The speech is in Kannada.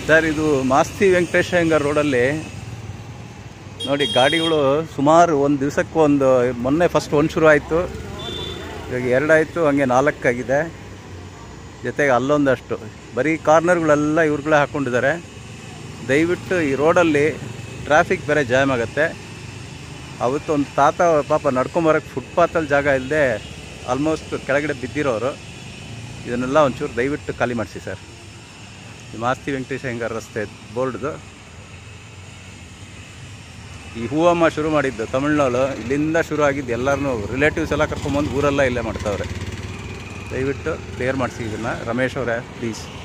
ಸರ್ ಇದು ಮಾಸ್ತಿ ವೆಂಕಟೇಶ ಅಯ್ಯಂಗಾರ್ ರೋಡಲ್ಲಿ ನೋಡಿ ಗಾಡಿಗಳು ಸುಮಾರು ಒಂದು ದಿವಸಕ್ಕೆ ಒಂದು ಮೊನ್ನೆ ಫಸ್ಟ್ ಒಂದು ಶುರು ಆಯಿತು ಇವಾಗ ಎರಡಾಯಿತು ಹಂಗೆ ನಾಲ್ಕಾಗಿದೆ ಜೊತೆಗೆ ಅಲ್ಲೊಂದಷ್ಟು ಬರೀ ಕಾರ್ನರ್ಗಳೆಲ್ಲ ಇವ್ರುಗಳೇ ಹಾಕ್ಕೊಂಡಿದ್ದಾರೆ ದಯವಿಟ್ಟು ಈ ರೋಡಲ್ಲಿ ಟ್ರಾಫಿಕ್ ಬೇರೆ ಜಾಮ್ ಆಗುತ್ತೆ ಅವತ್ತು ಒಂದು ತಾತ ಪಾಪ ನಡ್ಕೊಂಬರಕ್ಕೆ ಫುಟ್ಪಾತಲ್ಲಿ ಜಾಗ ಇಲ್ಲದೆ ಆಲ್ಮೋಸ್ಟ್ ಕೆಳಗಡೆ ಬಿದ್ದಿರೋರು ಇದನ್ನೆಲ್ಲ ಒಂಚೂರು ದಯವಿಟ್ಟು ಖಾಲಿ ಮಾಡಿಸಿ ಸರ್ ಈ ಮಾಸ್ತಿ ವೆಂಕಟೇಶ ಅಯ್ಯಂಗಾರ್ ರಸ್ತೆ ಬೋರ್ಡ್ದು ಈ ಹೂವಮ್ಮ ಶುರು ಮಾಡಿದ್ದು ತಮಿಳ್ನಾಡು ಇಲ್ಲಿಂದ ಶುರು ಆಗಿದ್ದು ಎಲ್ಲರನ್ನೂ ರಿಲೇಟಿವ್ಸ್ ಎಲ್ಲ ಕರ್ಕೊಂಬಂದು ಊರೆಲ್ಲ ಇಲ್ಲೇ ಮಾಡ್ತಾವ್ರೆ ದಯವಿಟ್ಟು ಕ್ಲಿಯರ್ ಮಾಡಿಸಿ ಇದನ್ನು ರಮೇಶ್ ಅವರೇ ಪ್ಲೀಸ್